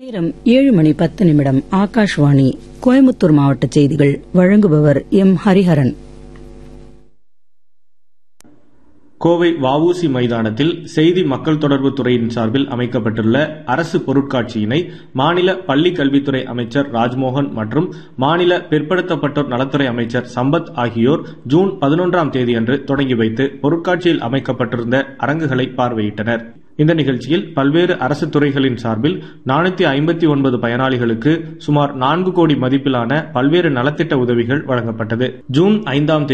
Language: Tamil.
நேரம் ஏழு மணி பத்து நிமிடம் ஆகாஷ்வாணி கோயம்புத்தூர் மாவட்ட செய்திகள் வழங்குபவர் எம் ஹரிஹரன் கோவை வஉசி மைதானத்தில் செய்தி மக்கள் தொடர்பு துறையின் சார்பில் அமைக்கப்பட்டுள்ள அரசு பொருட்காட்சியினை மாநில பள்ளிக் கல்வித்துறை அமைச்சர் ராஜ்மோகன் மற்றும் மாநில பிற்படுத்தப்பட்டோர் நலத்துறை அமைச்சர் சம்பத் ஆகியோர் ஜூன் பதினொன்றாம் தேதியன்று தொடங்கி வைத்து பொருட்காட்சியில் அமைக்கப்பட்டிருந்த அரங்குகளை பார்வையிட்டனர் இந்த நிகழ்ச்சியில் பல்வேறு அரசு துறைகளின் சார்பில் நானூத்தி ஐம்பத்தி ஒன்பது பயனாளிகளுக்கு சுமார் நான்கு கோடி மதிப்பிலான பல்வேறு நலத்திட்ட உதவிகள் வழங்கப்பட்டது ஜூன் ஐந்தாம்